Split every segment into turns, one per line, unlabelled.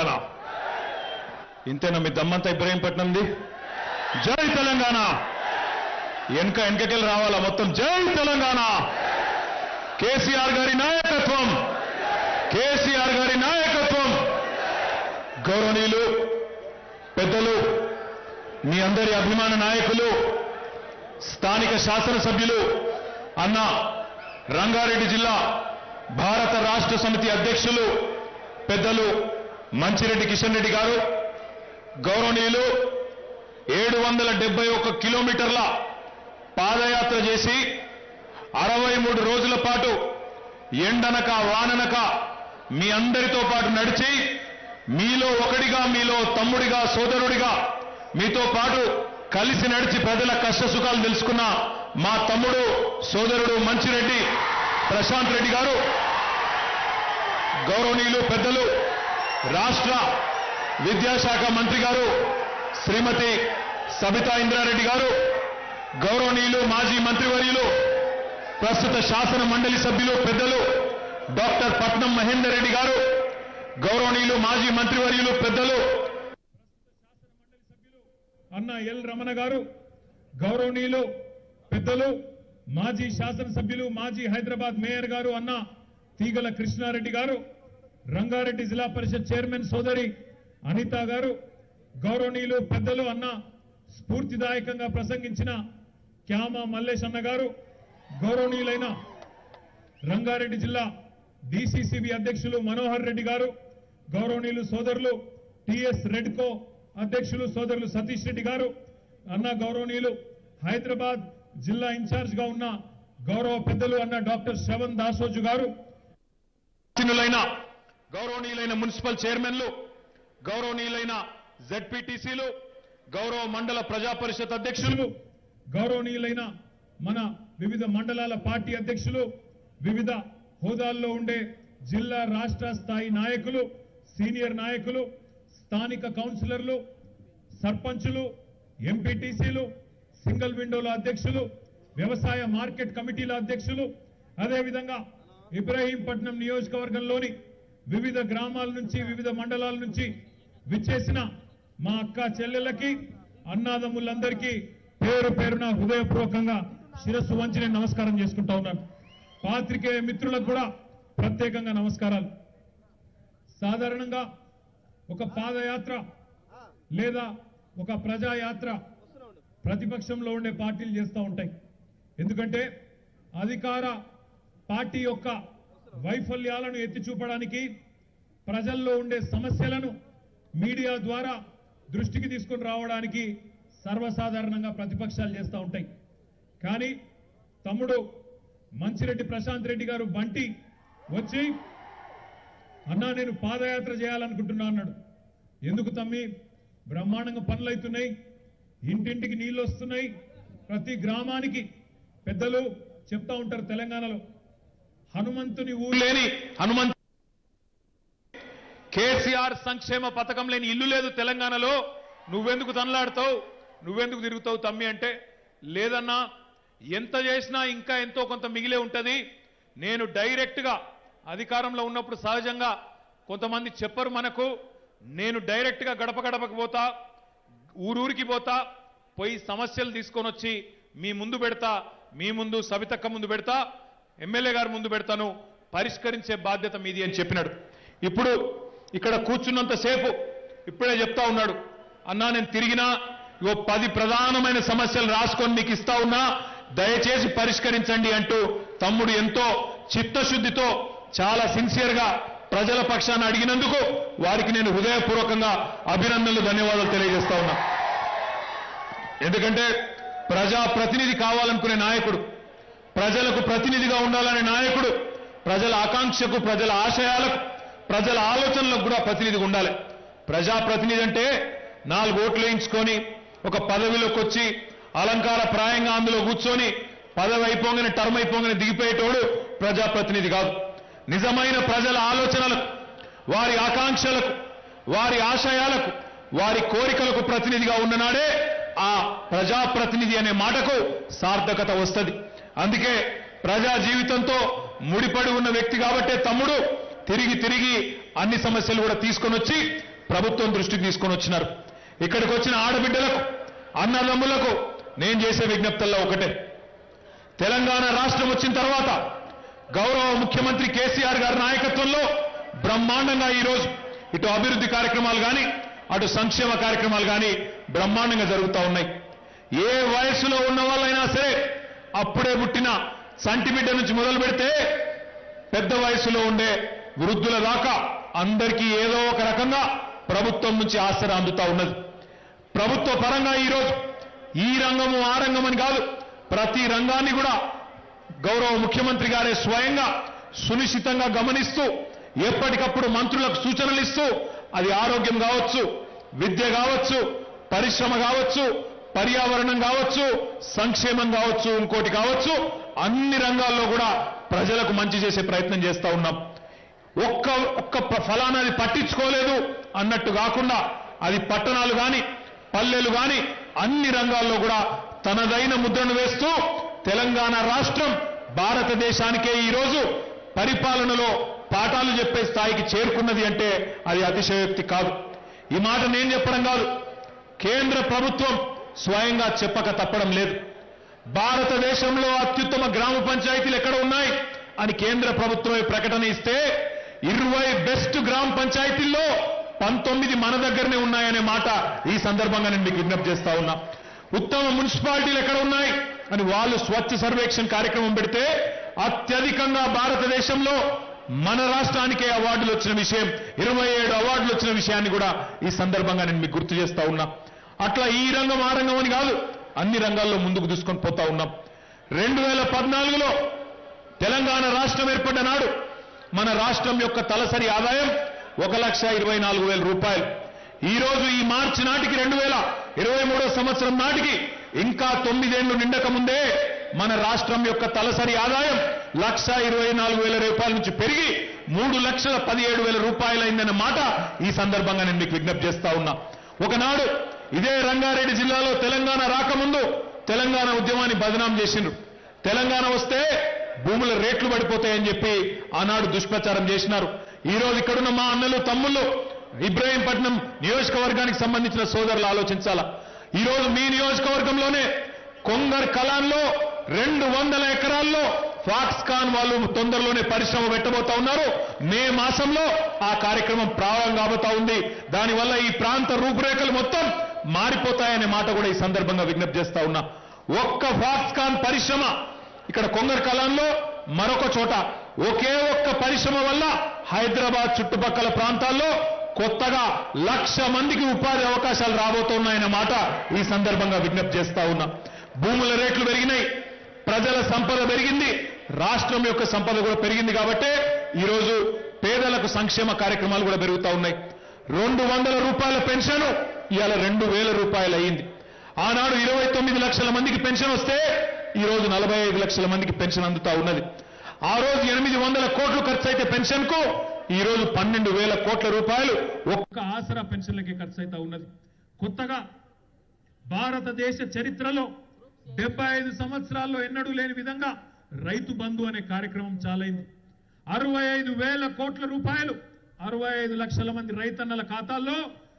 తెలంగాణ ఇంతేనా మీ దమ్మంతా ఇబ్రహీంపట్నంది జై తెలంగాణ వెనక వెనకకెళ్ళి రావాలా మొత్తం జై తెలంగాణ కేసీఆర్ గారి నాయకత్వం కేసీఆర్ గారి నాయకత్వం గౌరవనీయులు పెద్దలు మీ అందరి అభిమాన నాయకులు స్థానిక శాసనసభ్యులు అన్న రంగారెడ్డి జిల్లా భారత రాష్ట్ర సమితి అధ్యక్షులు పెద్దలు మంచిరెడ్డి కిషన్ రెడ్డి గారు గౌరవనీయులు ఏడు వందల డెబ్బై ఒక్క కిలోమీటర్ల పాదయాత్ర చేసి అరవై మూడు రోజుల పాటు ఎండనక వాననక మీ అందరితో పాటు నడిచి మీలో ఒకడిగా మీలో తమ్ముడిగా సోదరుడిగా మీతో పాటు కలిసి నడిచి ప్రజల కష్ట సుఖాలు తెలుసుకున్న మా తమ్ముడు సోదరుడు మంచిరెడ్డి ప్రశాంత్ రెడ్డి గారు గౌరవనీయులు పెద్దలు రాష్ట్ర విద్యాశాఖ మంత్రి గారు శ్రీమతి సబితా ఇంద్రారెడ్డి గారు గౌరవనీయులు మాజీ మంత్రివర్యులు ప్రస్తుత శాసన మండలి సభ్యులు పెద్దలు డాక్టర్ పట్నం మహేందర్ రెడ్డి గారు గౌరవనీయులు మాజీ మంత్రివర్యులు పెద్దలు
అన్న ఎల్ రమణ గారు గౌరవనీయులు పెద్దలు మాజీ శాసనసభ్యులు మాజీ హైదరాబాద్ మేయర్ గారు అన్న తీగల కృష్ణారెడ్డి గారు రంగారెడ్డి జిల్లా పరిషత్ చైర్మన్ సోదరి అనిత గారు గౌరవనీయులు పెద్దలు అన్న స్ఫూర్తిదాయకంగా ప్రసంగించిన క్యామ మల్లేష్ అన్న గారు గౌరవనీయులైన రంగారెడ్డి జిల్లా డిసిసిబి అధ్యక్షులు మనోహర్ రెడ్డి గారు గౌరవనీయులు సోదరులు టిఎస్ రెడ్కో అధ్యక్షులు సోదరులు సతీష్ రెడ్డి గారు అన్న గౌరవనీయులు హైదరాబాద్ జిల్లా ఇన్ఛార్జ్ గా ఉన్న గౌరవ పెద్దలు అన్న డాక్టర్ శ్రవణ్ దాసోజు గారు
చిన్నులైన గౌరవనీయులైన మున్సిపల్ చైర్మన్లు గౌరవనీయులైన జెడ్పీటీసీలు గౌరవ మండల ప్రజా పరిషత్ అధ్యక్షులు
గౌరవనీయులైన మన వివిధ మండలాల పార్టీ అధ్యక్షులు వివిధ హోదాల్లో ఉండే జిల్లా రాష్ట్ర స్థాయి నాయకులు సీనియర్ నాయకులు స్థానిక కౌన్సిలర్లు సర్పంచులు ఎంపీటీసీలు సింగిల్ విండోల అధ్యక్షులు వ్యవసాయ మార్కెట్ కమిటీల అధ్యక్షులు అదేవిధంగా ఇబ్రహీంపట్నం నియోజకవర్గంలోని వివిధ గ్రామాల నుంచి వివిధ మండలాల నుంచి విచ్చేసిన మా అక్క చెల్లెళ్ళకి అన్నాదమ్ములందరికీ పేరు పేరున హృదయపూర్వకంగా శిరస్సు వంచి నేను నమస్కారం చేసుకుంటా ఉన్నాను పాత్రికేయ మిత్రులకు కూడా ప్రత్యేకంగా నమస్కారాలు సాధారణంగా ఒక పాదయాత్ర లేదా ఒక ప్రజాయాత్ర ప్రతిపక్షంలో ఉండే పార్టీలు చేస్తూ ఉంటాయి ఎందుకంటే అధికార పార్టీ యొక్క వైఫల్యాలను ఎత్తి చూపడానికి ప్రజల్లో ఉండే సమస్యలను మీడియా ద్వారా దృష్టికి తీసుకొని రావడానికి సర్వసాధారణంగా ప్రతిపక్షాలు చేస్తూ ఉంటాయి కానీ తమ్ముడు మంచిరెడ్డి ప్రశాంత్ రెడ్డి గారు బంటి వచ్చి అన్నా నేను పాదయాత్ర చేయాలనుకుంటున్నా అన్నాడు ఎందుకు తమ్మి బ్రహ్మాండంగా పనులు అవుతున్నాయి ఇంటింటికి నీళ్లు వస్తున్నాయి ప్రతి గ్రామానికి పెద్దలు చెప్తా ఉంటారు తెలంగాణలో హనుమంతుని ఊరు
లేని హనుమంత్ కేసీఆర్ సంక్షేమ పథకం లేని ఇల్లు లేదు తెలంగాణలో నువ్వెందుకు తనలాడతావు నువ్వెందుకు తిరుగుతావు తమ్మి అంటే లేదన్నా ఎంత చేసినా ఇంకా ఎంతో కొంత మిగిలే ఉంటది నేను డైరెక్ట్ గా అధికారంలో ఉన్నప్పుడు సహజంగా కొంతమంది చెప్పరు మనకు నేను డైరెక్ట్ గా గడప గడపకు పోతా ఊరూరికి పోతా పోయి సమస్యలు తీసుకొని వచ్చి మీ ముందు పెడతా మీ ముందు సవితక్క ముందు పెడతా ఎమ్మెల్యే గారి ముందు పెడతాను పరిష్కరించే బాధ్యత మీది అని చెప్పినాడు ఇప్పుడు ఇక్కడ కూర్చున్నంతసేపు ఇప్పుడే చెప్తా ఉన్నాడు అన్నా నేను తిరిగినా ఇగో పది ప్రధానమైన సమస్యలు రాసుకొని నీకు ఇస్తా ఉన్నా దయచేసి పరిష్కరించండి అంటూ తమ్ముడు ఎంతో చిత్తశుద్ధితో చాలా సిన్సియర్ గా ప్రజల పక్షాన అడిగినందుకు వారికి నేను హృదయపూర్వకంగా అభినందనలు ధన్యవాదాలు తెలియజేస్తా ఉన్నా ఎందుకంటే ప్రజా ప్రతినిధి కావాలనుకునే నాయకుడు ప్రజలకు ప్రతినిధిగా ఉండాలనే నాయకుడు ప్రజల ఆకాంక్షకు ప్రజల ఆశయాలకు ప్రజల ఆలోచనలకు కూడా ప్రతినిధిగా ఉండాలి ప్రజా ప్రతినిధి అంటే నాలుగు ఓట్లు వేయించుకొని ఒక పదవిలోకి వచ్చి అలంకార ప్రాయంగా అందులో కూర్చొని పదవి అయిపోగానే టర్మ్ అయిపోగానే దిగిపోయేటోడు ప్రజాప్రతినిధి కాదు నిజమైన ప్రజల ఆలోచనలకు వారి ఆకాంక్షలకు వారి ఆశయాలకు వారి కోరికలకు ప్రతినిధిగా ఉన్ననాడే ఆ ప్రజాప్రతినిధి అనే మాటకు సార్థకత వస్తుంది అందుకే ప్రజా జీవితంతో ముడిపడి ఉన్న వ్యక్తి కాబట్టే తమ్ముడు తిరిగి తిరిగి అన్ని సమస్యలు కూడా తీసుకొని వచ్చి ప్రభుత్వం దృష్టికి తీసుకొని వచ్చినారు ఇక్కడికి వచ్చిన ఆడబిడ్డలకు అన్నదమ్ములకు నేను చేసే విజ్ఞప్తుల్లో ఒకటే తెలంగాణ రాష్ట్రం వచ్చిన తర్వాత గౌరవ ముఖ్యమంత్రి కేసీఆర్ గారి నాయకత్వంలో బ్రహ్మాండంగా ఈరోజు ఇటు అభివృద్ధి కార్యక్రమాలు కానీ అటు సంక్షేమ కార్యక్రమాలు కానీ బ్రహ్మాండంగా జరుగుతూ ఉన్నాయి ఏ వయస్సులో ఉన్న వాళ్ళైనా సరే అప్పుడే పుట్టిన సంటి బిడ్డ నుంచి మొదలు పెడితే పెద్ద వయసులో ఉండే వృద్ధుల దాకా అందరికీ ఏదో ఒక రకంగా ప్రభుత్వం నుంచి ఆసరా అందుతా ఉన్నది ప్రభుత్వ పరంగా ఈరోజు ఈ రంగము ఆ రంగం అని కాదు ప్రతి రంగాన్ని కూడా గౌరవ ముఖ్యమంత్రి గారే స్వయంగా సునిశ్చితంగా గమనిస్తూ ఎప్పటికప్పుడు మంత్రులకు సూచనలు ఇస్తూ అది ఆరోగ్యం కావచ్చు విద్య కావచ్చు పరిశ్రమ కావచ్చు పర్యావరణం కావచ్చు సంక్షేమం కావచ్చు ఇంకోటి కావచ్చు అన్ని రంగాల్లో కూడా ప్రజలకు మంచి చేసే ప్రయత్నం చేస్తా ఉన్నాం ఒక్క ఒక్క ప- ఫలానాది పట్టించుకోలేదు అన్నట్టు కాకుండా అది పట్టణాలు గాని పల్లెలు గాని అన్ని రంగాల్లో కూడా తనదైన ముద్రను వేస్తూ తెలంగాణ రాష్ట్రం భారతదేశానికే ఈరోజు పరిపాలనలో పాఠాలు చెప్పే స్థాయికి చేరుకున్నది అంటే అది అతిశయోక్తి కాదు ఈ మాట నేను చెప్పడం కాదు కేంద్ర ప్రభుత్వం స్వయంగా చెప్పక తప్పడం లేదు భారతదేశంలో అత్యుత్తమ గ్రామ పంచాయతీలు ఎక్కడ ఉన్నాయి అని కేంద్ర ప్రభుత్వమే ప్రకటన ఇస్తే ఇరవై బెస్ట్ గ్రామ పంచాయతీల్లో పంతొమ్మిది మన దగ్గరనే ఉన్నాయనే మాట ఈ సందర్భంగా నేను మీకు విజ్ఞప్తి చేస్తా ఉన్నా ఉత్తమ మున్సిపాలిటీలు ఎక్కడ ఉన్నాయి అని వాళ్ళు స్వచ్ఛ సర్వేక్షణ కార్యక్రమం పెడితే అత్యధికంగా భారతదేశంలో మన రాష్ట్రానికే అవార్డులు వచ్చిన విషయం ఇరవై ఏడు అవార్డులు వచ్చిన విషయాన్ని కూడా ఈ సందర్భంగా నేను మీకు గుర్తు చేస్తా ఉన్నా అట్లా ఈ రంగం ఆ రంగం అని కాదు అన్ని రంగాల్లో ముందుకు తీసుకొని పోతా ఉన్నాం రెండు వేల పద్నాలుగులో తెలంగాణ రాష్ట్రం ఏర్పడ్డ నాడు మన రాష్ట్రం యొక్క తలసరి ఆదాయం ఒక లక్ష ఇరవై నాలుగు వేల రూపాయలు ఈ రోజు ఈ మార్చి నాటికి రెండు వేల ఇరవై మూడో సంవత్సరం నాటికి ఇంకా తొమ్మిదేళ్లు నిండక ముందే మన రాష్ట్రం యొక్క తలసరి ఆదాయం లక్ష ఇరవై నాలుగు వేల రూపాయల నుంచి పెరిగి మూడు లక్షల పదిహేడు వేల రూపాయలైందన్న మాట ఈ సందర్భంగా నేను మీకు విజ్ఞప్తి చేస్తా ఉన్నా ఒకనాడు ఇదే రంగారెడ్డి జిల్లాలో తెలంగాణ రాకముందు తెలంగాణ ఉద్యమాన్ని బదనాం చేసిండ్రు తెలంగాణ వస్తే భూముల రేట్లు పడిపోతాయని చెప్పి ఆనాడు దుష్ప్రచారం చేసినారు ఈ రోజు ఇక్కడున్న మా అన్నలు తమ్ముళ్ళు ఇబ్రాహీంపట్నం నియోజకవర్గానికి సంబంధించిన సోదరులు ఆలోచించాలా ఈ రోజు మీ నియోజకవర్గంలోనే కొంగర్ కలాన్లో రెండు వందల ఎకరాల్లో ఫాక్స్కాన్ వాళ్ళు తొందరలోనే పరిశ్రమ పెట్టబోతా ఉన్నారు మే మాసంలో ఆ కార్యక్రమం ప్రారంభం కాబోతా ఉంది దానివల్ల ఈ ప్రాంత రూపురేఖలు మొత్తం మారిపోతాయనే మాట కూడా ఈ సందర్భంగా విజ్ఞప్తి చేస్తా ఉన్నా ఒక్క ఫాక్స్కాన్ పరిశ్రమ ఇక్కడ కొంగర్ కలాన్లో మరొక చోట ఒకే ఒక్క పరిశ్రమ వల్ల హైదరాబాద్ చుట్టుపక్కల ప్రాంతాల్లో కొత్తగా లక్ష మందికి ఉపాధి అవకాశాలు రాబోతున్నాయన్న మాట ఈ సందర్భంగా విజ్ఞప్తి చేస్తా ఉన్నా భూముల రేట్లు పెరిగినాయి ప్రజల సంపద పెరిగింది రాష్ట్రం యొక్క సంపద కూడా పెరిగింది కాబట్టే ఈరోజు పేదలకు సంక్షేమ కార్యక్రమాలు కూడా పెరుగుతా ఉన్నాయి రెండు వందల రూపాయల పెన్షన్ ఇవాళ రెండు వేల రూపాయలు అయ్యింది ఆనాడు ఇరవై తొమ్మిది లక్షల మందికి పెన్షన్ వస్తే ఈ రోజు నలభై ఐదు లక్షల మందికి పెన్షన్ అందుతా ఉన్నది ఆ రోజు ఎనిమిది వందల కోట్లు ఖర్చు అయితే పెన్షన్ కు ఈ రోజు పన్నెండు వేల కోట్ల రూపాయలు ఒక్క ఆసరా పెన్షన్లకే ఖర్చు అవుతా ఉన్నది కొత్తగా భారతదేశ చరిత్రలో డెబ్బై ఐదు సంవత్సరాల్లో ఎన్నడూ లేని విధంగా రైతు బంధు అనే కార్యక్రమం చాలైంది అరవై ఐదు వేల కోట్ల రూపాయలు అరవై ఐదు లక్షల మంది రైతన్నల ఖాతాల్లో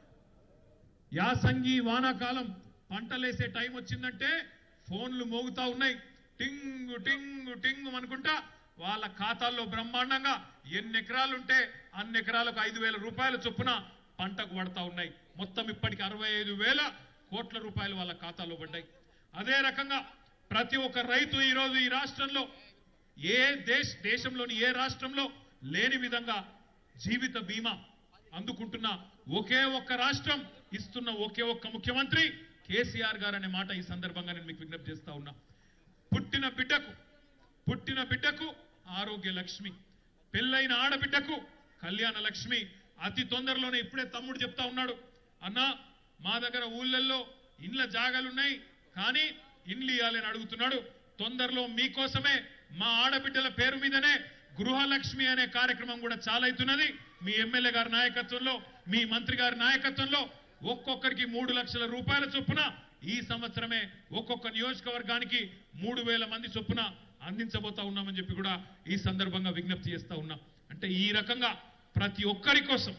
యాసంగి వానాకాలం పంటలేసే టైం వచ్చిందంటే ఫోన్లు మోగుతా ఉన్నాయి టింగు టింగు టింగు అనుకుంటా వాళ్ళ ఖాతాల్లో బ్రహ్మాండంగా ఎన్ని ఎకరాలుంటే అన్ని ఎకరాలకు ఐదు వేల రూపాయల చొప్పున పంటకు పడతా ఉన్నాయి మొత్తం ఇప్పటికి అరవై ఐదు వేల కోట్ల రూపాయలు వాళ్ళ ఖాతాలో పడ్డాయి అదే రకంగా ప్రతి ఒక్క రైతు ఈరోజు ఈ రాష్ట్రంలో ఏ దేశ దేశంలోని ఏ రాష్ట్రంలో లేని విధంగా జీవిత బీమా అందుకుంటున్న ఒకే ఒక్క రాష్ట్రం ఇస్తున్న ఒకే ఒక్క ముఖ్యమంత్రి కేసీఆర్ గారు అనే మాట ఈ సందర్భంగా నేను మీకు విజ్ఞప్తి చేస్తా ఉన్నా పుట్టిన బిడ్డకు పుట్టిన బిడ్డకు ఆరోగ్య లక్ష్మి పెళ్ళైన ఆడబిడ్డకు కళ్యాణ లక్ష్మి అతి తొందరలోనే ఇప్పుడే తమ్ముడు చెప్తా ఉన్నాడు అన్నా మా దగ్గర ఊళ్ళల్లో ఇండ్ల జాగాలున్నాయి కానీ ఇండ్లు ఇవ్వాలి అని అడుగుతున్నాడు తొందరలో మీకోసమే మా ఆడబిడ్డల పేరు మీదనే గృహలక్ష్మి అనే కార్యక్రమం కూడా చాలైతున్నది మీ ఎమ్మెల్యే గారి నాయకత్వంలో మీ మంత్రి గారి నాయకత్వంలో ఒక్కొక్కరికి మూడు లక్షల రూపాయల చొప్పున ఈ సంవత్సరమే ఒక్కొక్క నియోజకవర్గానికి మూడు వేల మంది చొప్పున అందించబోతా ఉన్నామని చెప్పి కూడా ఈ సందర్భంగా విజ్ఞప్తి చేస్తా ఉన్నాం అంటే ఈ రకంగా ప్రతి ఒక్కరి కోసం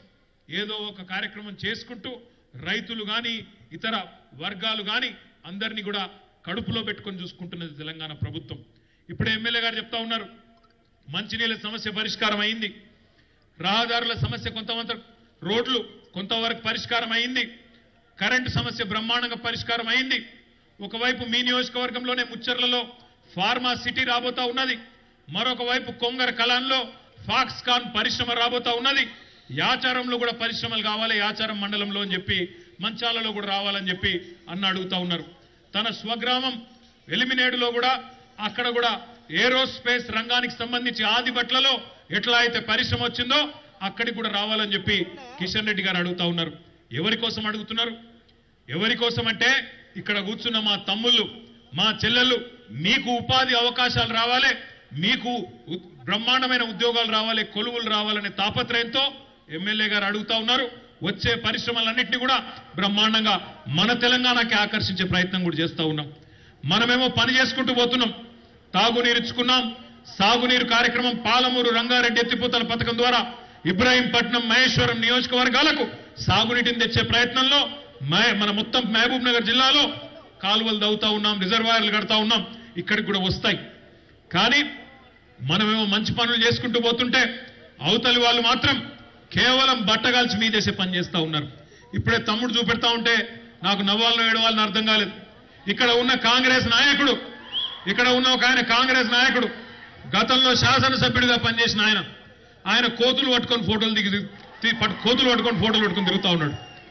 ఏదో ఒక కార్యక్రమం చేసుకుంటూ రైతులు కానీ ఇతర వర్గాలు కానీ అందరినీ కూడా కడుపులో పెట్టుకొని చూసుకుంటున్నది తెలంగాణ ప్రభుత్వం ఇప్పుడే ఎమ్మెల్యే గారు చెప్తా ఉన్నారు మంచినీళ్ళ సమస్య పరిష్కారం అయింది రహదారుల సమస్య కొంతమంది రోడ్లు కొంతవరకు పరిష్కారం అయింది కరెంటు సమస్య బ్రహ్మాండంగా పరిష్కారం అయింది ఒకవైపు మీ నియోజకవర్గంలోనే ముచ్చర్లలో ఫార్మా సిటీ రాబోతా ఉన్నది మరొక వైపు కొంగర కలాన్లో ఫాక్స్కాన్ పరిశ్రమ రాబోతా ఉన్నది యాచారంలో కూడా పరిశ్రమలు కావాలి యాచారం మండలంలో అని చెప్పి మంచాలలో కూడా రావాలని చెప్పి అన్న అడుగుతా ఉన్నారు తన స్వగ్రామం ఎలిమినేడులో కూడా అక్కడ కూడా ఏరోస్పేస్ రంగానికి సంబంధించి ఆదిబట్లలో ఎట్లా అయితే పరిశ్రమ వచ్చిందో అక్కడికి కూడా రావాలని చెప్పి కిషన్ రెడ్డి గారు అడుగుతా ఉన్నారు ఎవరి కోసం అడుగుతున్నారు ఎవరి కోసం అంటే ఇక్కడ కూర్చున్న మా తమ్ముళ్ళు మా చెల్లెళ్ళు మీకు ఉపాధి అవకాశాలు రావాలి మీకు ఉ- బ్రహ్మాండమైన ఉద్యోగాలు రావాలి కొలువులు రావాలనే తాపత్రయంతో ఎమ్మెల్యే గారు అడుగుతా ఉన్నారు వచ్చే పరిశ్రమలన్నింటినీ కూడా బ్రహ్మాండంగా మన తెలంగాణకి ఆకర్షించే ప్రయత్నం కూడా చేస్తా ఉన్నాం మనమేమో పని చేసుకుంటూ పోతున్నాం తాగునీరు ఇచ్చుకున్నాం సాగునీరు కార్యక్రమం పాలమూరు రంగారెడ్డి ఎత్తిపోతల పథకం ద్వారా ఇబ్రాహీంపట్నం మహేశ్వరం నియోజకవర్గాలకు సాగునీటిని తెచ్చే ప్రయత్నంలో మ- మన మొత్తం మహబూబ్ నగర్ జిల్లాలో కాలువలు దవ్వుతా ఉన్నాం రిజర్వాయర్లు కడతా ఉన్నాం ఇక్కడికి కూడా వస్తాయి కానీ మనమేమో మంచి పనులు చేసుకుంటూ పోతుంటే అవతలి వాళ్ళు మాత్రం కేవలం బట్టగాల్చి మీదేసే పని చేస్తా ఉన్నారు ఇప్పుడే తమ్ముడు చూపెడతా ఉంటే నాకు నవ్వాలను ఏడవాలని అర్థం కాలేదు ఇక్కడ ఉన్న కాంగ్రెస్ నాయకుడు ఇక్కడ ఉన్న ఒక ఆయన కాంగ్రెస్ నాయకుడు గతంలో శాసనసభ్యుడిగా పనిచేసిన ఆయన ఆయన కోతులు పట్టుకొని ఫోటోలు దిగి తి- పట్టు- కోతులు పట్టుకొని ఫోటోలు పట్టుకొని తిరుగుతా ఉన్నాడు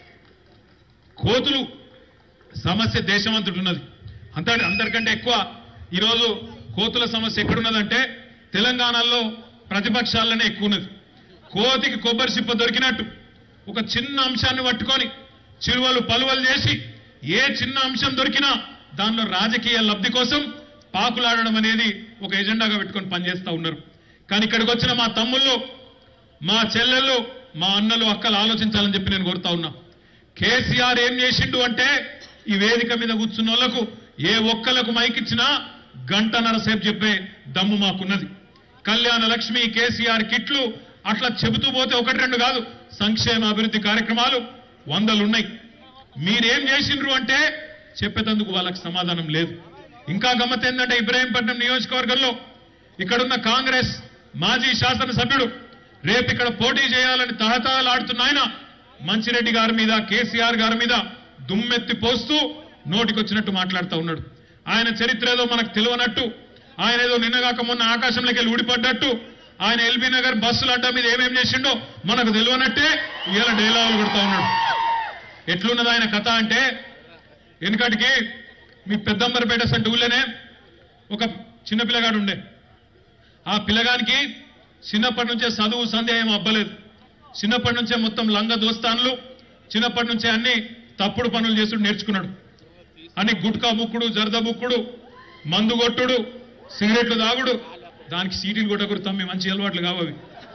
కోతులు సమస్య దేశమంతటి ఉన్నది అంత అందరికంటే ఎక్కువ ఈరోజు కోతుల సమస్య ఎక్కడున్నదంటే తెలంగాణలో ప్రతిపక్షాలనే ఎక్కువ ఉన్నది కోతికి కొబ్బరి చిప్ప దొరికినట్టు ఒక చిన్న అంశాన్ని పట్టుకొని చిరువలు పలువలు చేసి ఏ చిన్న అంశం దొరికినా దానిలో రాజకీయ లబ్ధి కోసం పాకులాడడం అనేది ఒక ఎజెండాగా పెట్టుకొని పనిచేస్తా ఉన్నారు కానీ ఇక్కడికి వచ్చిన మా తమ్ముళ్ళు మా చెల్లెళ్ళు మా అన్నలు అక్కలు ఆలోచించాలని చెప్పి నేను కోరుతా ఉన్నా కేసీఆర్ ఏం చేసిండు అంటే ఈ వేదిక మీద కూర్చున్న వాళ్ళకు ఏ ఒక్కలకు మైకిచ్చినా గంటన్నర సేపు చెప్పే దమ్ము మాకున్నది కళ్యాణ లక్ష్మి కేసీఆర్ కిట్లు అట్లా చెబుతూ పోతే ఒకటి రెండు కాదు సంక్షేమ అభివృద్ధి కార్యక్రమాలు వందలున్నాయి మీరేం చేసిండ్రు అంటే చెప్పేటందుకు వాళ్ళకి సమాధానం లేదు ఇంకా గమ్మత్ ఏంటంటే ఇబ్రాహీంపట్నం నియోజకవర్గంలో ఇక్కడున్న కాంగ్రెస్ మాజీ శాసనసభ్యుడు రేపు ఇక్కడ పోటీ చేయాలని తహతహలాడుతున్న ఆయన మంచిరెడ్డి గారి మీద కేసీఆర్ గారి మీద దుమ్మెత్తి పోస్తూ నోటికొచ్చినట్టు మాట్లాడుతూ ఉన్నాడు ఆయన చరిత్ర ఏదో మనకు తెలియనట్టు ఆయన ఏదో నిన్నగాక మొన్న ఆకాశంలోకి వెళ్ళి ఊడిపడ్డట్టు ఆయన ఎల్బీ నగర్ బస్సుల అడ్డా మీద ఏమేం చేసిండో మనకు తెలియనట్టే ఇలా డైలాగులు కొడతా ఉన్నాడు ఎట్లున్నది ఆయన కథ అంటే వెనుకటికి మీ పెద్దంబరపేట సంటి ఊళ్ళోనే ఒక చిన్న పిల్లగాడు ఉండే ఆ పిల్లగానికి చిన్నప్పటి నుంచే చదువు సందేహం ఏం అబ్బలేదు చిన్నప్పటి నుంచే మొత్తం లంగ దోస్తాన్లు చిన్నప్పటి నుంచే అన్ని తప్పుడు పనులు చేసుడు నేర్చుకున్నాడు అని గుట్కా బుక్కుడు జరద బుక్కుడు మందు కొట్టుడు సిగరెట్లు తాగుడు దానికి సీటీలు కొట్టకూడదు తమ్మి మంచి అలవాట్లు కావవి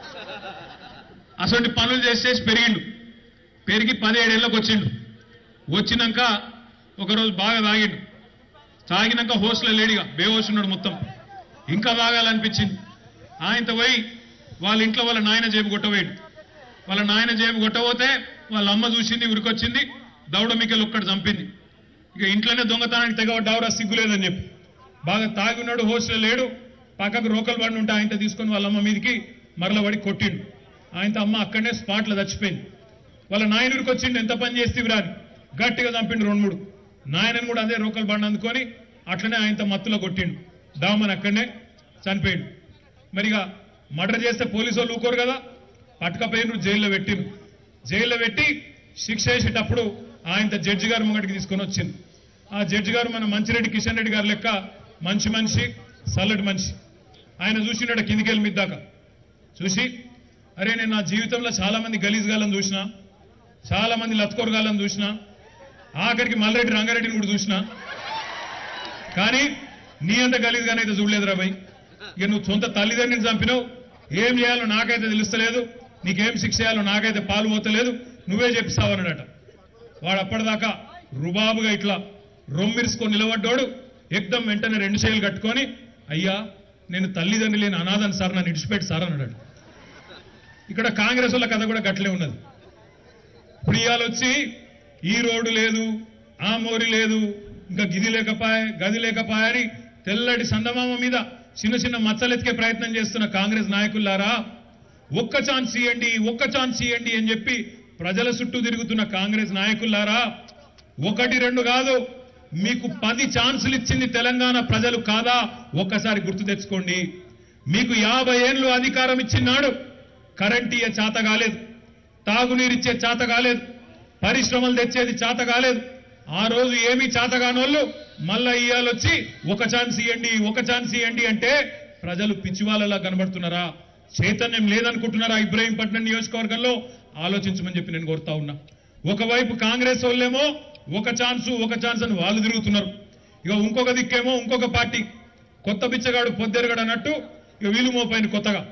అసలు పనులు చేసి చేసి పెరిగిండు పెరిగి పదిహేడేళ్ళకి వచ్చిండు వచ్చినాక ఒకరోజు బాగా తాగిండు తాగినాక హోస్లో లేడిగా బేహోస్ ఉన్నాడు మొత్తం ఇంకా తాగాలనిపించింది ఆయనతో పోయి వాళ్ళ ఇంట్లో వాళ్ళ నాయన జేబు కొట్టబోయాడు వాళ్ళ నాయన జేబు కొట్టబోతే వాళ్ళ అమ్మ చూసింది ఉరికొచ్చింది దౌడ మికెల్ ఒక్కడు చంపింది ఇక ఇంట్లోనే దొంగతనానికి తెగబడ్డావురా సిగ్గులేదని చెప్పి బాగా తాగి ఉన్నాడు హోస్లో లేడు పక్కకు రోకలు పడి ఉంటే ఆయనతో తీసుకొని వాళ్ళ అమ్మ మీదకి మరల పడి కొట్టిండు ఆయనతో అమ్మ అక్కడనే స్పాట్లో చచ్చిపోయింది వాళ్ళ నాయనుడికి వచ్చిండు ఎంత పని చేస్తే అని గట్టిగా చంపిండు రెండు మూడు నాయనని కూడా అదే రోకలు బండి అందుకొని అట్లనే ఆయనతో మత్తులో కొట్టిండు దామని అక్కడనే చనిపోయిండు మరిగా మర్డర్ చేస్తే పోలీసు వాళ్ళు ఊకోరు కదా పట్టుకపోయినరు జైల్లో పెట్టిండు జైల్లో పెట్టి శిక్ష వేసేటప్పుడు ఆయనతో జడ్జి గారు ముంగటికి తీసుకొని వచ్చింది ఆ జడ్జి గారు మన మంచిరెడ్డి కిషన్ రెడ్డి గారు లెక్క మంచి మనిషి చల్లటి మనిషి ఆయన చూసినాడు కిందికి వెళ్ళి మిద్దాకా చూసి అరే నేను నా జీవితంలో చాలా మంది గలీజ్ గాలని చూసిన చాలా మంది లత్కోర్ గాలని చూసిన ఆఖరికి మల్రెడ్డి రంగారెడ్డిని కూడా చూసిన కానీ నీ అంత గలీజ్గానే అయితే చూడలేదురా భయ్ ఇక నువ్వు సొంత తల్లిదండ్రిని చంపినావు ఏం చేయాలో నాకైతే తెలుస్తలేదు నీకేం శిక్ష చేయాలో నాకైతే పాలు పోతలేదు నువ్వే చెప్పిస్తావన్నాడట వాడు అప్పటిదాకా రుబాబుగా ఇట్లా రొమ్మిరుసుకొని నిలబడ్డాడు ఎక్దం వెంటనే రెండు చేతులు కట్టుకొని అయ్యా నేను తల్లిదండ్రి లేని అనాథని సార్ నన్ను ఇడిచిపెట్టి సార్ అన్నాడు ఇక్కడ కాంగ్రెస్ వాళ్ళ కథ కూడా గట్లే ఉన్నది
ఇప్పుడు ఇవాళ వచ్చి ఈ రోడ్డు లేదు ఆ మోరి లేదు ఇంకా గిది లేకపాయ గది లేకపాయ అని తెల్లటి సందమామ మీద చిన్న చిన్న మచ్చలెత్తికే ప్రయత్నం చేస్తున్న కాంగ్రెస్ నాయకులారా ఒక్క ఛాన్స్ ఇవ్వండి ఒక్క ఛాన్స్ ఇవ్వండి అని చెప్పి ప్రజల చుట్టూ తిరుగుతున్న కాంగ్రెస్ నాయకులారా ఒకటి రెండు కాదు మీకు పది ఛాన్సులు ఇచ్చింది తెలంగాణ ప్రజలు కాదా ఒక్కసారి గుర్తు తెచ్చుకోండి మీకు యాభై ఏళ్ళు అధికారం ఇచ్చినాడు కరెంట్ ఇయ్యే చేత కాలేదు తాగునీరిచ్చే చేత కాలేదు పరిశ్రమలు తెచ్చేది చేత కాలేదు ఆ రోజు ఏమీ చేత కానోళ్ళు మళ్ళా ఇయ్యాలొచ్చి ఒక ఛాన్స్ ఇవ్వండి ఒక ఛాన్స్ ఇవ్వండి అంటే ప్రజలు పిచ్చివాళ్ళలా కనబడుతున్నారా చైతన్యం లేదనుకుంటున్నారా ఇబ్రహీంపట్నం నియోజకవర్గంలో ఆలోచించమని చెప్పి నేను కోరుతా ఉన్నా ఒకవైపు కాంగ్రెస్ వాళ్ళేమో ఒక ఛాన్స్ ఒక ఛాన్స్ అని వాళ్ళు తిరుగుతున్నారు ఇక ఇంకొక దిక్కేమో ఇంకొక పార్టీ కొత్త బిచ్చగాడు పొద్దెరగడు అన్నట్టు ఇక వీలు మోపైన కొత్తగా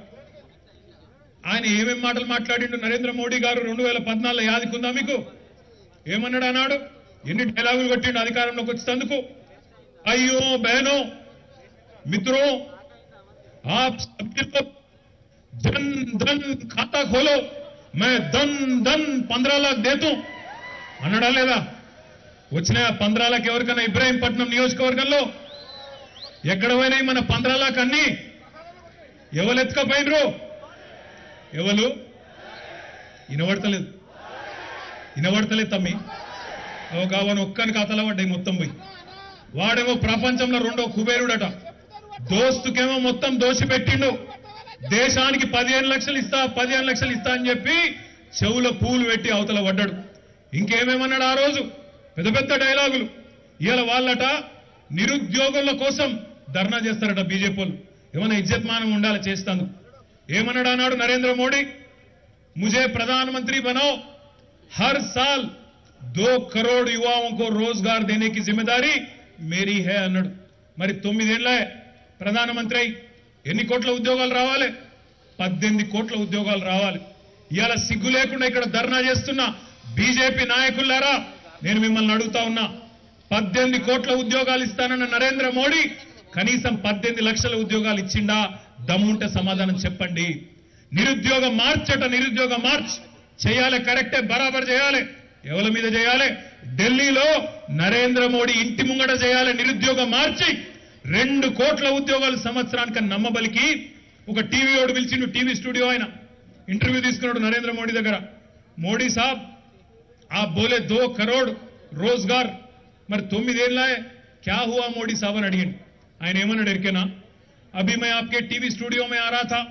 ఆయన ఏమేం మాటలు మాట్లాడిండు నరేంద్ర మోడీ గారు రెండు వేల పద్నాలుగులో యాదికుందా మీకు ఏమన్నాడు అన్నాడు ఎన్ని డైలాగులు కొట్టిండు అధికారంలోకి వచ్చేందుకు అయ్యో బహనో మిత్రో आप सभी लोग जन धन खाता खोलो मैं धन धन पंद्रह लाख देतూ అన్నాడా లేదా వచ్చిన పంద్రా లాక్ ఎవరికైనా ఇబ్రాహీంపట్నం నియోజకవర్గంలో ఎక్కడ పోయినాయి మన పంద్రా లాక్ అన్ని ఎవరు ఎత్తుకపోయినరు ఎవరు వినబడతలేదు వినబడతలేదు తమ్మి ఒక అవన్ ఒక్కని ఖాతాలో పడ్డాయి మొత్తం పోయి వాడేమో ప్రపంచంలో రెండో కుబేరుడట దోస్తుకేమో మొత్తం దోషి పెట్టిండు దేశానికి పదిహేను లక్షలు ఇస్తా పదిహేను లక్షలు ఇస్తా అని చెప్పి చెవులో పూలు పెట్టి అవతల పడ్డాడు ఇంకేమేమన్నాడు ఆ రోజు పెద్ద పెద్ద డైలాగులు ఇవాళ వాళ్ళట నిరుద్యోగుల కోసం ధర్నా చేస్తారట బీజేపీ వాళ్ళు ఏమైనా ఇజ్జత్మానం ఉండాలి చేస్తాను ఏమన్నాడు అన్నాడు నరేంద్ర మోడీ मुझे प्रधानमंत्री बनाओ हर साल दो करोड़ युवाओं को रोजगार देने की जिम्मेदारी मेरी है అన్నాడు మరి తొమ్మిదేళ్ల ప్రధానమంత్రి అయి ఎన్ని కోట్ల ఉద్యోగాలు రావాలి పద్దెనిమిది కోట్ల ఉద్యోగాలు రావాలి ఇవాళ సిగ్గు లేకుండా ఇక్కడ ధర్నా చేస్తున్న బీజేపీ నాయకులారా నేను మిమ్మల్ని అడుగుతా ఉన్నా పద్దెనిమిది కోట్ల ఉద్యోగాలు ఇస్తానన్న నరేంద్ర మోడీ కనీసం పద్దెనిమిది లక్షల ఉద్యోగాలు ఇచ్చిండా దమ్ముంటే సమాధానం చెప్పండి నిరుద్యోగ మార్చట నిరుద్యోగ మార్చ్ చేయాలి కరెక్టే బరాబర్ చేయాలి ఎవరి మీద చేయాలి ఢిల్లీలో నరేంద్ర మోడీ ఇంటి ముంగట చేయాలి నిరుద్యోగ మార్చి రెండు కోట్ల ఉద్యోగాలు సంవత్సరానికి నమ్మబలికి ఒక టీవీ ఓడు పిలిచిండు టీవీ స్టూడియో ఆయన ఇంటర్వ్యూ తీసుకున్నాడు నరేంద్ర మోడీ దగ్గర మోడీ సాబ్ आप बोले दो करोड़ रोजगार మరి తొమ్మిదేళ్ళ క్యా హువా మోడీ సాబ్ అని అడిగిండు ఆయన ఏమన్నాడు ఎరికేనా अभी मैं आपके टीवी स्टूडियो में आ रहा था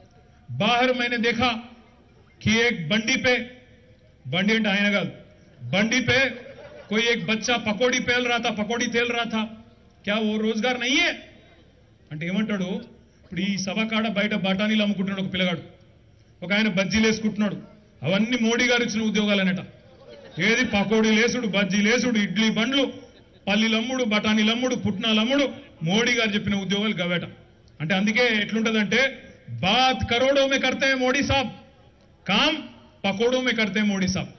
बाहर मैंने देखा कि एक बंडी पे बंडी అంటే ఆయన కాదు बंडी पे कोई एक बच्चा पकौड़ी पेल रहा था पकौड़ी तेल रहा था क्या वो रोजगार नहीं है అంటే ఏమంటాడు ఇప్పుడు ఈ సభ కాడ బయట బఠానీలు అమ్ముకుంటున్నాడు ఒక పిల్లగాడు ఒక ఆయన బజ్జీలు వేసుకుంటున్నాడు అవన్నీ మోడీ గారు ఇచ్చిన ఉద్యోగాలనట ఏది పకోడీ లేసుడు బజ్జీ లేసుడు ఇడ్లీ బండ్లు పల్లీలమ్ముడు బఠానీలమ్ముడు పుట్నాలమ్ముడు మోడీ గారు చెప్పిన ఉద్యోగాలు గవేట అంటే అందుకే ఎట్లుంటదంటే బాత్ కరోడో మే కర్తే మోడీ సాబ్ కామ్ పకోడో మే కర్తే మోడీ సాబ్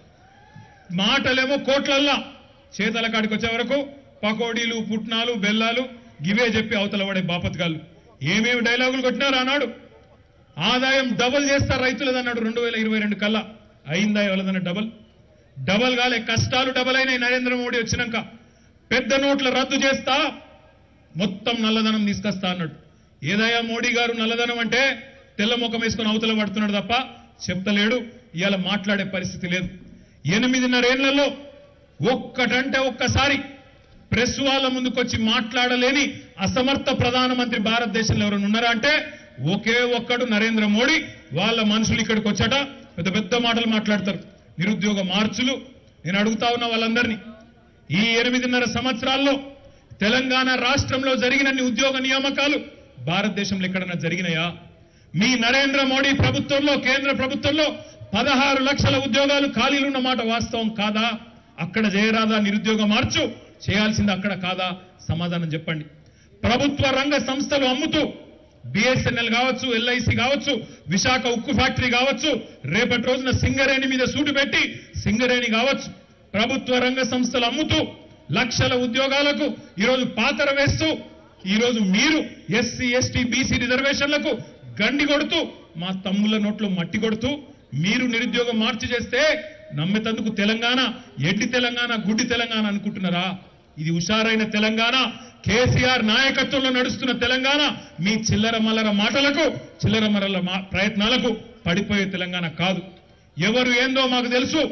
మాటలేమో కోట్లల్లా చేతల కాడికి వచ్చే వరకు పకోడీలు పుట్నాలు బెల్లాలు గివే చెప్పి అవతల పడే బాపత్గాళ్ళు ఏమేమి డైలాగులు కొట్టినారు ఆనాడు ఆదాయం డబల్ చేస్తారు రైతులది అన్నాడు రెండు వేల ఇరవై రెండు కల్లా అయిందా ఎవరిదన్న డబల్ డబల్ కాలే కష్టాలు డబల్ అయినాయి నరేంద్ర మోడీ వచ్చినాక పెద్ద నోట్ల రద్దు చేస్తా మొత్తం నల్లధనం తీసుకొస్తా అన్నాడు ఏదయ్యా మోడీ గారు నల్లధనం అంటే తెల్ల ముఖం వేసుకొని అవతల పడుతున్నాడు తప్ప చెప్తలేడు ఇవాళ మాట్లాడే పరిస్థితి లేదు ఎనిమిదిన్నరేళ్లలో ఒక్కటంటే ఒక్కసారి ప్రెస్ వాళ్ళ ముందుకొచ్చి మాట్లాడలేని అసమర్థ ప్రధానమంత్రి భారతదేశంలో ఎవరైనా ఉన్నారా అంటే ఒకే ఒక్కడు నరేంద్ర మోడీ వాళ్ళ మనుషులు ఇక్కడికి వచ్చాట పెద్ద పెద్ద మాటలు మాట్లాడతారు నిరుద్యోగ మార్చులు నేను అడుగుతా ఉన్న వాళ్ళందరినీ ఈ ఎనిమిదిన్నర సంవత్సరాల్లో తెలంగాణ రాష్ట్రంలో జరిగినన్ని ఉద్యోగ నియామకాలు భారతదేశంలో ఎక్కడన్నా జరిగినాయా మీ నరేంద్ర మోడీ ప్రభుత్వంలో కేంద్ర ప్రభుత్వంలో పదహారు లక్షల ఉద్యోగాలు ఖాళీలున్న మాట వాస్తవం కాదా అక్కడ చేయరాదా నిరుద్యోగ మార్చు చేయాల్సింది అక్కడ కాదా సమాధానం చెప్పండి ప్రభుత్వ రంగ సంస్థలు అమ్ముతూ బిఎస్ఎన్ఎల్ కావచ్చు ఎల్ఐసి కావచ్చు విశాఖ ఉక్కు ఫ్యాక్టరీ కావచ్చు రేపటి రోజున సింగరేణి మీద సూటు పెట్టి సింగరేణి కావచ్చు ప్రభుత్వ రంగ సంస్థలు అమ్ముతూ లక్షల ఉద్యోగాలకు ఈరోజు పాతర వేస్తూ ఈరోజు మీరు ఎస్సీ ఎస్టీ బీసీ రిజర్వేషన్లకు గండి కొడుతూ మా తమ్ముల నోట్లో మట్టి కొడుతూ మీరు నిరుద్యోగం మార్చి చేస్తే నమ్మేతందుకు తెలంగాణ ఎడ్డి తెలంగాణ గుడ్డి తెలంగాణ అనుకుంటున్నారా ఇది హుషారైన తెలంగాణ కేసీఆర్ నాయకత్వంలో నడుస్తున్న తెలంగాణ మీ చిల్లర మల్లర మాటలకు చిల్లర మల్లర మా- ప్రయత్నాలకు పడిపోయే తెలంగాణ కాదు ఎవరు ఏందో మాకు తెలుసు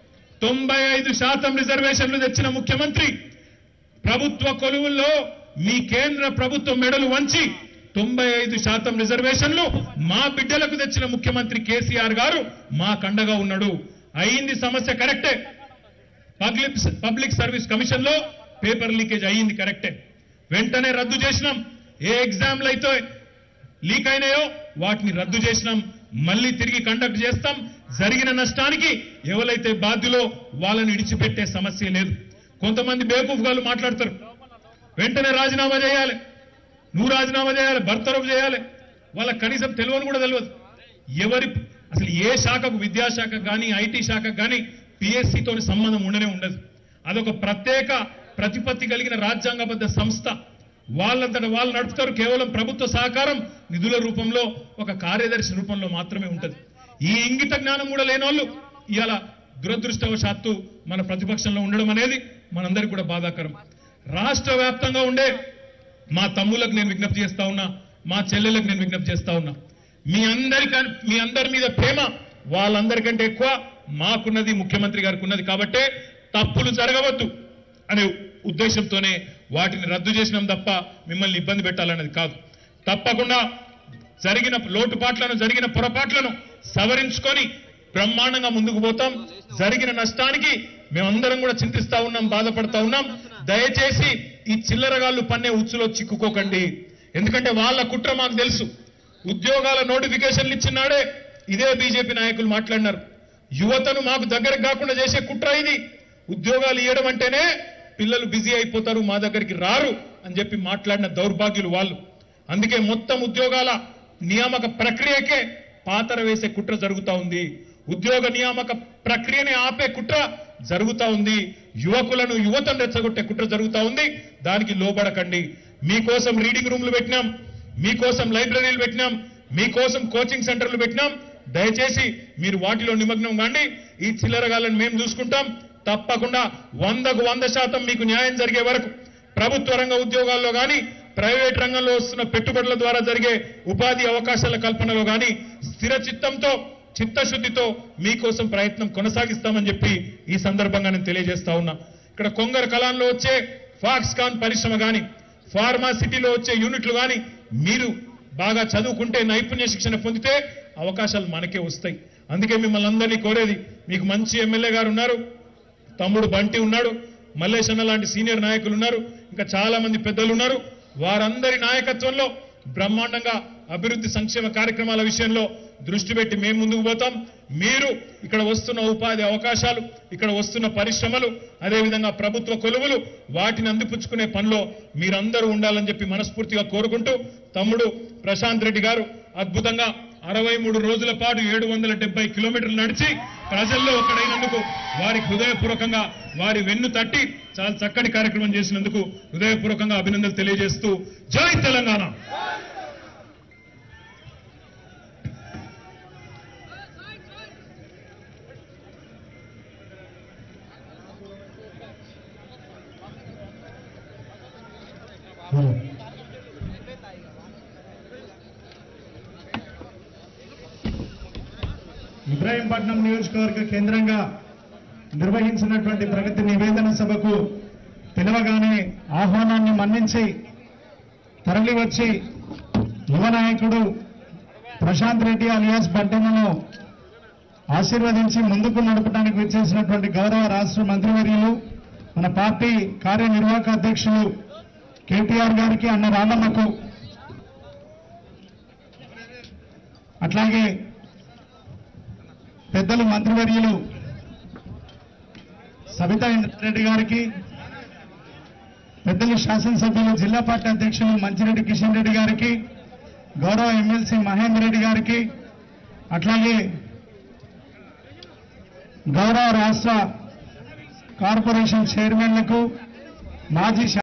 తొంభై ఐదు శాతం రిజర్వేషన్లు తెచ్చిన ముఖ్యమంత్రి ప్రభుత్వ కొలువుల్లో మీ కేంద్ర ప్రభుత్వం మెడలు వంచి తొంభై ఐదు శాతం రిజర్వేషన్లు మా బిడ్డలకు తెచ్చిన ముఖ్యమంత్రి కేసీఆర్ గారు మా కండగా ఉన్నాడు అయింది సమస్య కరెక్టే పబ్లిక్ పబ్లిక్ సర్వీస్ కమిషన్ లో పేపర్ లీకేజ్ అయ్యింది కరెక్టే వెంటనే రద్దు చేసినాం ఏ ఎగ్జామ్లు అయితే లీక్ అయినాయో వాటిని రద్దు చేసినాం మళ్ళీ తిరిగి కండక్ట్ చేస్తాం జరిగిన నష్టానికి ఎవరైతే బాధ్యులో వాళ్ళని ఇడిచిపెట్టే సమస్య లేదు కొంతమంది బేకూఫ్ గారు మాట్లాడతారు వెంటనే రాజీనామా చేయాలి నువ్వు రాజీనామా చేయాలి బర్తరఫ్ చేయాలి వాళ్ళకి కనీసం తెలియని కూడా తెలియదు ఎవరి అసలు ఏ శాఖకు విద్యాశాఖ కానీ ఐటీ శాఖకు కానీ పిఎస్సితో సంబంధం ఉండనే ఉండదు అదొక ప్రత్యేక ప్రతిపత్తి కలిగిన రాజ్యాంగబద్ధ సంస్థ వాళ్ళంతట వాళ్ళు నడుపుతారు కేవలం ప్రభుత్వ సహకారం నిధుల రూపంలో ఒక కార్యదర్శి రూపంలో మాత్రమే ఉంటది ఈ ఇంగిత జ్ఞానం కూడా లేనోళ్ళు ఇవాళ దురదృష్టవశాత్తు మన ప్రతిపక్షంలో ఉండడం అనేది మనందరికీ కూడా బాధాకరం రాష్ట్ర వ్యాప్తంగా ఉండే మా తమ్ములకు నేను విజ్ఞప్తి చేస్తా ఉన్నా మా చెల్లెలకు నేను విజ్ఞప్తి చేస్తా ఉన్నా మీ అందరి మీ అందరి మీద ప్రేమ వాళ్ళందరికంటే ఎక్కువ మాకున్నది ముఖ్యమంత్రి గారికి ఉన్నది కాబట్టే తప్పులు జరగవద్దు అనే ఉద్దేశంతోనే వాటిని రద్దు చేసినాం తప్ప మిమ్మల్ని ఇబ్బంది పెట్టాలన్నది కాదు తప్పకుండా జరిగిన లోటుపాట్లను జరిగిన పొరపాట్లను సవరించుకొని బ్రహ్మాండంగా ముందుకు పోతాం జరిగిన నష్టానికి మేమందరం కూడా చింతిస్తా ఉన్నాం బాధపడతా ఉన్నాం దయచేసి ఈ చిల్లరగాళ్ళు పన్నే ఉచ్చులో చిక్కుకోకండి ఎందుకంటే వాళ్ళ కుట్ర మాకు తెలుసు ఉద్యోగాల నోటిఫికేషన్లు ఇచ్చినాడే ఇదే బీజేపీ నాయకులు మాట్లాడినారు యువతను మాకు దగ్గరకు కాకుండా చేసే కుట్ర ఇది ఉద్యోగాలు ఇవ్వడం అంటేనే పిల్లలు బిజీ అయిపోతారు మా దగ్గరికి రారు అని చెప్పి మాట్లాడిన దౌర్భాగ్యులు వాళ్ళు అందుకే మొత్తం ఉద్యోగాల నియామక ప్రక్రియకే పాతర వేసే కుట్ర జరుగుతా ఉంది ఉద్యోగ నియామక ప్రక్రియని ఆపే కుట్ర జరుగుతా ఉంది యువకులను యువతను రెచ్చగొట్టే కుట్ర జరుగుతా ఉంది దానికి లోబడకండి మీకోసం రీడింగ్ రూమ్లు పెట్టినాం మీకోసం లైబ్రరీలు పెట్టినాం మీకోసం కోచింగ్ సెంటర్లు పెట్టినాం దయచేసి మీరు వాటిలో నిమగ్నం కాండి ఈ చిల్లరగాళ్ళని మేము చూసుకుంటాం తప్పకుండా వందకు వంద శాతం మీకు న్యాయం జరిగే వరకు ప్రభుత్వ రంగ ఉద్యోగాల్లో కానీ ప్రైవేట్ రంగంలో వస్తున్న పెట్టుబడుల ద్వారా జరిగే ఉపాధి అవకాశాల కల్పనలో కానీ స్థిర చిత్తంతో చిత్తశుద్ధితో మీకోసం ప్రయత్నం కొనసాగిస్తామని చెప్పి ఈ సందర్భంగా నేను తెలియజేస్తా ఉన్నా ఇక్కడ కొంగర కళాంలో వచ్చే ఫాక్స్కాన్ పరిశ్రమ కానీ ఫార్మా సిటీలో వచ్చే యూనిట్లు కానీ మీరు బాగా చదువుకుంటే నైపుణ్య శిక్షణ పొందితే అవకాశాలు మనకే వస్తాయి అందుకే మిమ్మల్ని అందరినీ కోరేది మీకు మంచి ఎమ్మెల్యే గారు ఉన్నారు తమ్ముడు బంటి ఉన్నాడు మల్లేష్ అన్న లాంటి సీనియర్ నాయకులు ఉన్నారు ఇంకా చాలా మంది పెద్దలు ఉన్నారు వారందరి నాయకత్వంలో బ్రహ్మాండంగా అభివృద్ధి సంక్షేమ కార్యక్రమాల విషయంలో దృష్టి పెట్టి మేము ముందుకు పోతాం మీరు ఇక్కడ వస్తున్న ఉపాధి అవకాశాలు ఇక్కడ వస్తున్న పరిశ్రమలు అదేవిధంగా ప్రభుత్వ కొలువులు వాటిని అందిపుచ్చుకునే పనిలో మీరందరూ ఉండాలని చెప్పి మనస్ఫూర్తిగా కోరుకుంటూ తమ్ముడు ప్రశాంత్ రెడ్డి గారు అద్భుతంగా అరవై మూడు రోజుల పాటు ఏడు వందల డెబ్బై కిలోమీటర్లు నడిచి ప్రజల్లో ఒకడైనందుకు వారికి హృదయపూర్వకంగా వారి వెన్ను తట్టి చాలా చక్కటి కార్యక్రమం చేసినందుకు హృదయపూర్వకంగా అభినందనలు తెలియజేస్తూ జై తెలంగాణ
ఇబ్రాహీంపట్నం నియోజకవర్గ కేంద్రంగా నిర్వహించినటువంటి ప్రగతి నివేదన సభకు పిలవగానే ఆహ్వానాన్ని మన్నించి తరలి వచ్చి యువ నాయకుడు ప్రశాంత్ రెడ్డి అలియాస్ బంటన్నను ఆశీర్వదించి ముందుకు నడపడానికి వచ్చేసినటువంటి గౌరవ రాష్ట్ర మంత్రివర్యులు మన పార్టీ కార్యనిర్వాహక అధ్యక్షులు కేటీఆర్ గారికి అన్న రామన్నకు అట్లాగే పెద్దలు మంత్రివర్యులు సబితా ఇంద్రారెడ్డి గారికి పెద్దలు శాసనసభ్యులు జిల్లా పార్టీ అధ్యక్షులు మంచిరెడ్డి కిషన్ రెడ్డి గారికి గౌరవ ఎమ్మెల్సీ మహేందర్ రెడ్డి గారికి అట్లాగే గౌరవ రాష్ట్ర కార్పొరేషన్ చైర్మన్లకు మాజీ